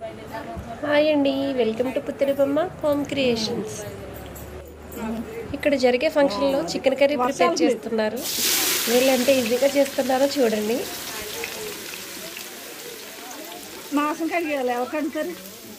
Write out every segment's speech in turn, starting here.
hi అండి welcome to Puttiribomma Home Creations ఇక్కడ జరిగే ఫంక్షన్లో చికెన్ కర్రీ ప్రిపేర్ చేస్తున్నారు వీళ్ళు ఎంత ఈజీగా చేస్తున్నారో చూడండి మాసం కడిగేయాలి ఎవరు కడుగుతారు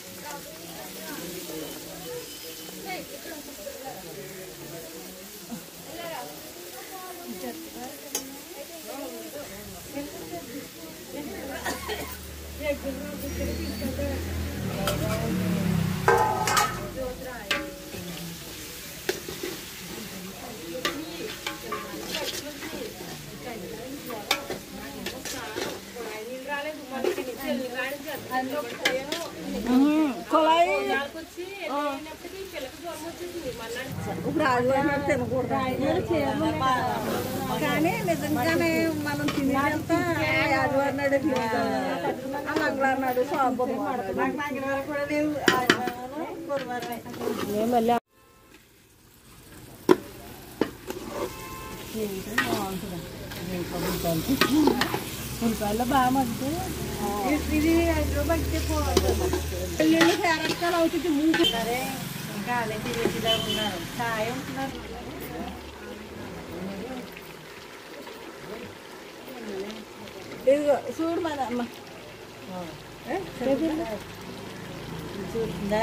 కుళాయి ఇప్పుడు ఆదివారం తినకూడదు కానీ నిజంగానే మనం తినేదంతా ఆదివారం నాడు మంగళవారం నాడు సోమవారం కూడా లేవు మళ్ళీ ఉల్లిపాయలు బాగా మంచి ఇది ఐదు బట్టి పెళ్ళిళ్ళు పేరక్కలు అవుతుంది మూడు ఇంకా అదే తిరిగిలా ఉన్నారు ఛాయ్ ఉంటున్నారు ఇదిగో చూడు మన అమ్మ చూస్తుందా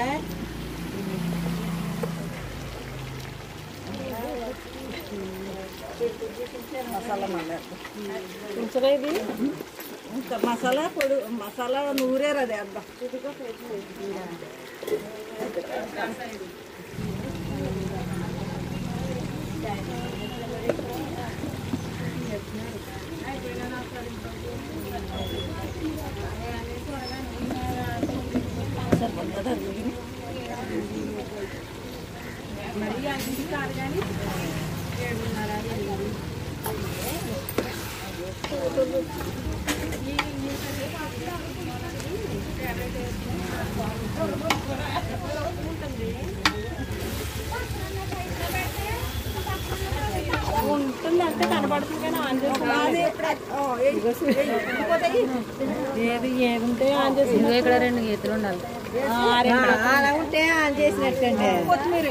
మసాలా మళ్ళీ కొంచెం ఇది ఇంకా మసాలా పొడి మసాలా నూరేరు అది అర్థం ఉంటుంది అంటే కనబడుతుంది కానీ ఆన్ అది ఓ, ఏయ్, ఏయ్, ఇంకోటి ఏది ఏది ఉంటే ఆన్ చేసి ఇక్కడ రెండు గీతలు ఉండాలి అలా ఉంటే ఆన్ చేసినట్టండి కొత్తిమీర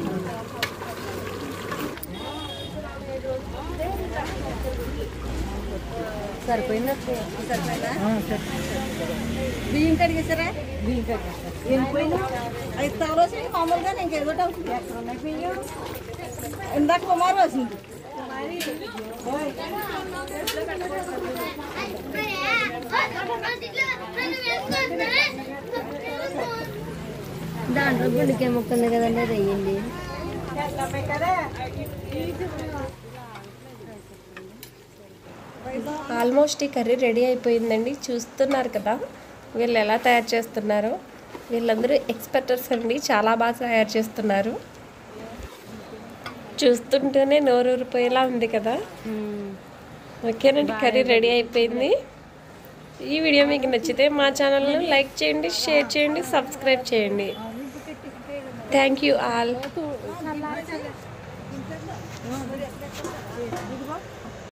సరిపోయింది సరిపోయిందా బియ్యం కడిగేసారా బియ్యం కడిగేసారా వెళ్ళిపోయినా ఐదు తవరోసి మామూలుగా నేను ఏదో అవుతుంది ఎక్కడ ఉన్నాయి బియ్యం ఇందాక కుమారు వచ్చింది దాంట్లో గుండెకాయ ముక్క ఉంది కదండి అది వేయండి ఆల్మోస్ట్ ఈ కర్రీ రెడీ అయిపోయిందండి చూస్తున్నారు కదా వీళ్ళు ఎలా తయారు చేస్తున్నారో వీళ్ళందరూ ఎక్స్పర్టర్స్ అండి చాలా బాగా తయారు చేస్తున్నారు చూస్తుంటేనే నోరూరిపోయేలా ఉంది కదా ఓకేనండి కర్రీ రెడీ అయిపోయింది ఈ వీడియో మీకు నచ్చితే మా ఛానల్ను లైక్ చేయండి షేర్ చేయండి సబ్స్క్రైబ్ చేయండి థ్యాంక్ యూ ఆల్